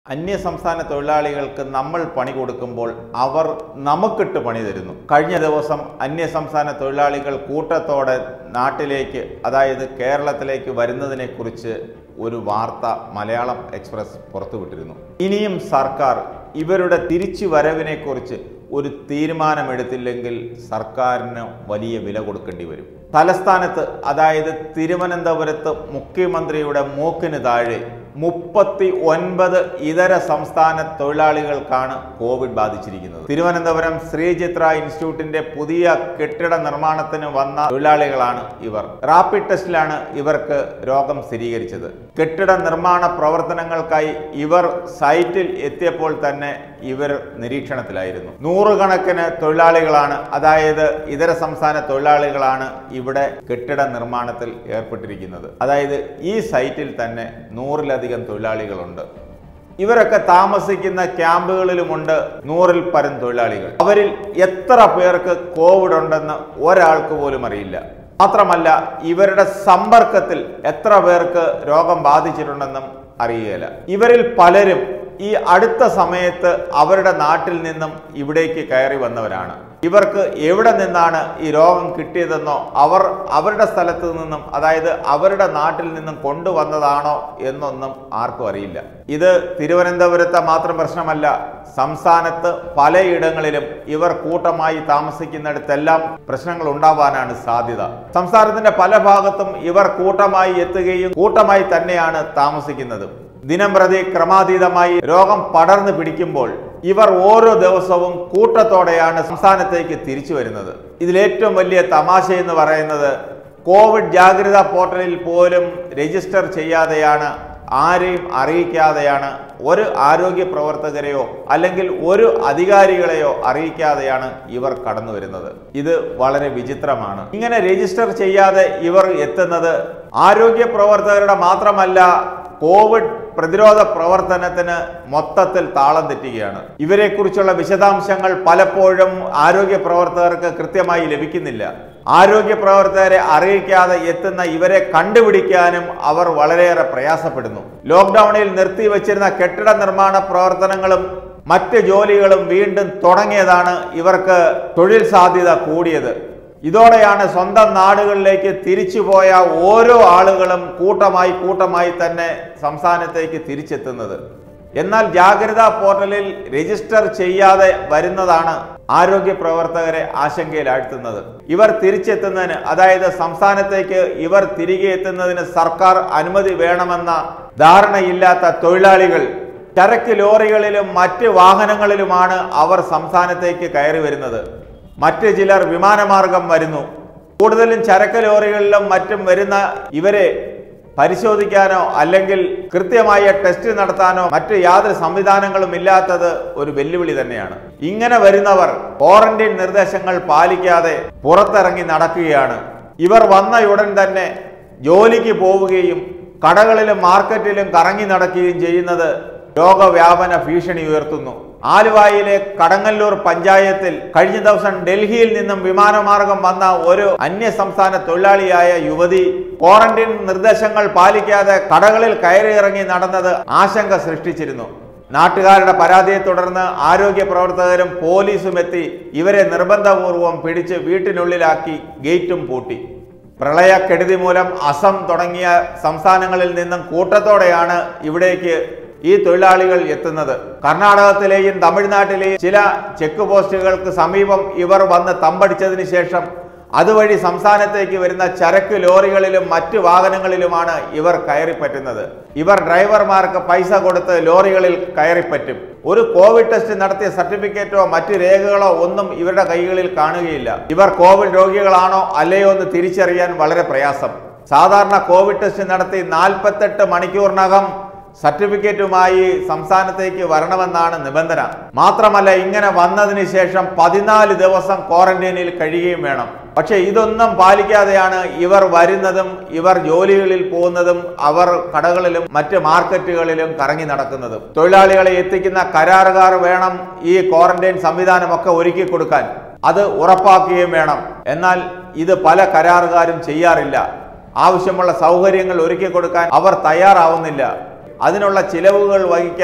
അന്യസംസ്ഥാന തൊഴിലാളികൾക്ക് നമ്മൾ പണി കൊടുക്കുമ്പോൾ അവർ നമുക്കിട്ട് പണി തരുന്നു കഴിഞ്ഞ ദിവസം അന്യസംസ്ഥാന തൊഴിലാളികൾ കൂട്ടത്തോടെ നാട്ടിലേക്ക് അതായത് കേരളത്തിലേക്ക് വരുന്നതിനെക്കുറിച്ച് ഒരു വാർത്ത മലയാളം എക്സ്പ്രസ് പുറത്തുവിട്ടിരുന്നു ഇനിയും സർക്കാർ ഇവരുടെ തിരിച്ചു വരവിനെക്കുറിച്ച് ഒരു തീരുമാനമെടുത്തില്ലെങ്കിൽ സർക്കാരിന് വലിയ വില കൊടുക്കേണ്ടി വരും തലസ്ഥാനത്ത് അതായത് തിരുവനന്തപുരത്ത് മുഖ്യമന്ത്രിയുടെ മൂക്കിന് താഴെ മുപ്പത്തി ഒൻപത് ഇതര സംസ്ഥാന തൊഴിലാളികൾക്കാണ് കോവിഡ് ബാധിച്ചിരിക്കുന്നത് തിരുവനന്തപുരം ശ്രീചിത്ര ഇൻസ്റ്റിറ്റ്യൂട്ടിന്റെ പുതിയ കെട്ടിട നിർമ്മാണത്തിന് വന്ന തൊഴിലാളികളാണ് ഇവർ റാപ്പിഡ് ടെസ്റ്റിലാണ് ഇവർക്ക് രോഗം സ്ഥിരീകരിച്ചത് കെട്ടിട നിർമ്മാണ പ്രവർത്തനങ്ങൾക്കായി ഇവർ സൈറ്റിൽ എത്തിയപ്പോൾ തന്നെ ഇവർ നിരീക്ഷണത്തിലായിരുന്നു നൂറുകണക്കിന് തൊഴിലാളികളാണ് അതായത് ഇതര സംസ്ഥാന തൊഴിലാളികളാണ് ഇവിടെ കെട്ടിട നിർമ്മാണത്തിൽ ഏർപ്പെട്ടിരിക്കുന്നത് അതായത് ഈ സൈറ്റിൽ തന്നെ നൂറിലധികം തൊഴിലാളികളുണ്ട് ഇവരൊക്കെ താമസിക്കുന്ന ക്യാമ്പുകളിലുമുണ്ട് നൂറിൽ പരം തൊഴിലാളികൾ അവരിൽ എത്ര പേർക്ക് കോവിഡ് ഉണ്ടെന്ന് ഒരാൾക്ക് പോലും അറിയില്ല മാത്രമല്ല ഇവരുടെ സമ്പർക്കത്തിൽ എത്ര പേർക്ക് രോഗം ബാധിച്ചിട്ടുണ്ടെന്നും അറിയുകയില്ല ഇവരിൽ പലരും ഈ അടുത്ത സമയത്ത് അവരുടെ നാട്ടിൽ നിന്നും ഇവിടേക്ക് കയറി വന്നവരാണ് ഇവർക്ക് എവിടെ നിന്നാണ് ഈ രോഗം കിട്ടിയതെന്നോ അവർ അവരുടെ സ്ഥലത്ത് നിന്നും അതായത് അവരുടെ നാട്ടിൽ നിന്നും കൊണ്ടുവന്നതാണോ എന്നൊന്നും ആർക്കും അറിയില്ല ഇത് തിരുവനന്തപുരത്തെ മാത്രം പ്രശ്നമല്ല സംസ്ഥാനത്ത് പലയിടങ്ങളിലും ഇവർ കൂട്ടമായി താമസിക്കുന്നിടത്തെല്ലാം പ്രശ്നങ്ങൾ ഉണ്ടാവാനാണ് സാധ്യത സംസ്ഥാനത്തിന്റെ പല ഭാഗത്തും ഇവർ കൂട്ടമായി എത്തുകയും കൂട്ടമായി തന്നെയാണ് താമസിക്കുന്നത് ദിനം പ്രതി ക്രമാതീതമായി രോഗം പടർന്നു പിടിക്കുമ്പോൾ ഇവർ ഓരോ ദിവസവും കൂട്ടത്തോടെയാണ് സംസ്ഥാനത്തേക്ക് തിരിച്ചു വരുന്നത് ഇതിലേറ്റവും വലിയ തമാശ എന്ന് പറയുന്നത് കോവിഡ് ജാഗ്രതാ പോർട്ടലിൽ പോലും രജിസ്റ്റർ ചെയ്യാതെയാണ് ആരെയും അറിയിക്കാതെയാണ് ഒരു ആരോഗ്യ പ്രവർത്തകരെയോ അല്ലെങ്കിൽ ഒരു അധികാരികളെയോ അറിയിക്കാതെയാണ് ഇവർ കടന്നു വരുന്നത് ഇത് വളരെ വിചിത്രമാണ് ഇങ്ങനെ രജിസ്റ്റർ ചെയ്യാതെ ഇവർ എത്തുന്നത് ആരോഗ്യ പ്രവർത്തകരുടെ മാത്രമല്ല കോവിഡ് പ്രതിരോധ പ്രവർത്തനത്തിന് മൊത്തത്തിൽ താളം തെറ്റുകയാണ് ഇവരെക്കുറിച്ചുള്ള വിശദാംശങ്ങൾ പലപ്പോഴും ആരോഗ്യ പ്രവർത്തകർക്ക് കൃത്യമായി ലഭിക്കുന്നില്ല ആരോഗ്യ പ്രവർത്തകരെ അറിയിക്കാതെ എത്തുന്ന ഇവരെ കണ്ടുപിടിക്കാനും അവർ വളരെയേറെ പ്രയാസപ്പെടുന്നു ലോക്ക്ഡൌണിൽ നിർത്തിവച്ചിരുന്ന കെട്ടിട നിർമ്മാണ പ്രവർത്തനങ്ങളും മറ്റ് ജോലികളും വീണ്ടും തുടങ്ങിയതാണ് ഇവർക്ക് തൊഴിൽ സാധ്യത കൂടിയത് ഇതോടെയാണ് സ്വന്തം നാടുകളിലേക്ക് തിരിച്ചുപോയ ഓരോ ആളുകളും കൂട്ടമായി കൂട്ടമായി തന്നെ സംസ്ഥാനത്തേക്ക് തിരിച്ചെത്തുന്നത് എന്നാൽ ജാഗ്രതാ പോർട്ടലിൽ രജിസ്റ്റർ ചെയ്യാതെ വരുന്നതാണ് ആരോഗ്യ പ്രവർത്തകരെ ആശങ്കയിലാഴ്ത്തുന്നത് ഇവർ തിരിച്ചെത്തുന്നതിന് അതായത് സംസ്ഥാനത്തേക്ക് ഇവർ തിരികെ എത്തുന്നതിന് സർക്കാർ അനുമതി വേണമെന്ന ധാരണയില്ലാത്ത തൊഴിലാളികൾ ചരക്ക് ലോറികളിലും മറ്റ് വാഹനങ്ങളിലുമാണ് അവർ സംസ്ഥാനത്തേക്ക് കയറി വരുന്നത് മറ്റ് ചിലർ വിമാനമാർഗം വരുന്നു കൂടുതലും ചരക്ക് ലോറികളിലും മറ്റും വരുന്ന ഇവരെ പരിശോധിക്കാനോ അല്ലെങ്കിൽ കൃത്യമായ ടെസ്റ്റ് നടത്താനോ മറ്റ് യാതൊരു സംവിധാനങ്ങളും ഇല്ലാത്തത് ഒരു വെല്ലുവിളി തന്നെയാണ് ഇങ്ങനെ വരുന്നവർ ക്വാറന്റൈൻ നിർദ്ദേശങ്ങൾ പാലിക്കാതെ പുറത്തിറങ്ങി നടക്കുകയാണ് ഇവർ വന്ന ഉടൻ തന്നെ ജോലിക്ക് പോവുകയും കടകളിലും മാർക്കറ്റിലും കറങ്ങി നടക്കുകയും ചെയ്യുന്നത് രോഗവ്യാപന ഭീഷണി ഉയർത്തുന്നു ആലുവായിലെ കടങ്ങല്ലൂർ പഞ്ചായത്തിൽ കഴിഞ്ഞ ദിവസം ഡൽഹിയിൽ നിന്നും വിമാനമാർഗം വന്ന ഒരു അന്യ സംസ്ഥാന തൊഴിലാളിയായ യുവതി ക്വാറന്റൈൻ നിർദ്ദേശങ്ങൾ പാലിക്കാതെ കടകളിൽ കയറിയിറങ്ങി നടന്നത് ആശങ്ക സൃഷ്ടിച്ചിരുന്നു നാട്ടുകാരുടെ പരാതിയെ തുടർന്ന് ആരോഗ്യ പ്രവർത്തകരും പോലീസും എത്തി ഇവരെ നിർബന്ധപൂർവം പിടിച്ച് വീട്ടിനുള്ളിലാക്കി ഗേറ്റും പൂട്ടി പ്രളയക്കെടുതി മൂലം അസം തുടങ്ങിയ സംസ്ഥാനങ്ങളിൽ നിന്നും കൂട്ടത്തോടെയാണ് ഇവിടേക്ക് ഈ തൊഴിലാളികൾ എത്തുന്നത് കർണാടകത്തിലെയും തമിഴ്നാട്ടിലെയും ചില ചെക്ക് പോസ്റ്റുകൾക്ക് സമീപം ഇവർ വന്ന് തമ്പടിച്ചതിന് ശേഷം അതുവഴി സംസ്ഥാനത്തേക്ക് വരുന്ന ചരക്ക് ലോറികളിലും മറ്റു വാഹനങ്ങളിലുമാണ് ഇവർ കയറിപ്പറ്റുന്നത് ഇവർ ഡ്രൈവർമാർക്ക് പൈസ കൊടുത്ത് ലോറികളിൽ കയറിപ്പറ്റും ഒരു കോവിഡ് ടെസ്റ്റ് നടത്തിയ സർട്ടിഫിക്കറ്റോ മറ്റു രേഖകളോ ഒന്നും ഇവരുടെ കൈകളിൽ കാണുകയില്ല ഇവർ കോവിഡ് രോഗികളാണോ അല്ലയോ എന്ന് തിരിച്ചറിയാൻ വളരെ പ്രയാസം സാധാരണ കോവിഡ് ടെസ്റ്റ് നടത്തി നാൽപ്പത്തെട്ട് മണിക്കൂറിനകം സർട്ടിഫിക്കറ്റുമായി സംസ്ഥാനത്തേക്ക് വരണമെന്നാണ് നിബന്ധന മാത്രമല്ല ഇങ്ങനെ വന്നതിന് ശേഷം പതിനാല് ദിവസം ക്വാറന്റൈനിൽ കഴിയുകയും വേണം പക്ഷേ ഇതൊന്നും പാലിക്കാതെയാണ് ഇവർ വരുന്നതും ഇവർ ജോലികളിൽ പോകുന്നതും അവർ കടകളിലും മറ്റ് മാർക്കറ്റുകളിലും കറങ്ങി നടക്കുന്നതും തൊഴിലാളികളെ എത്തിക്കുന്ന കരാറുകാർ വേണം ഈ ക്വാറന്റൈൻ സംവിധാനമൊക്കെ ഒരുക്കി കൊടുക്കാൻ അത് ഉറപ്പാക്കുകയും വേണം എന്നാൽ ഇത് പല കരാറുകാരും ചെയ്യാറില്ല ആവശ്യമുള്ള സൗകര്യങ്ങൾ ഒരുക്കി കൊടുക്കാൻ അവർ തയ്യാറാവുന്നില്ല അതിനുള്ള ചിലവുകൾ വഹിക്കാൻ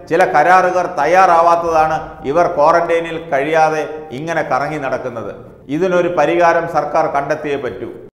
ചില കരാറുകാർ തയ്യാറാവാത്തതാണ് ഇവർ ക്വാറന്റൈനിൽ കഴിയാതെ ഇങ്ങനെ കറങ്ങി നടക്കുന്നത് ഇതിനൊരു പരിഹാരം സർക്കാർ കണ്ടെത്തിയേ പറ്റൂ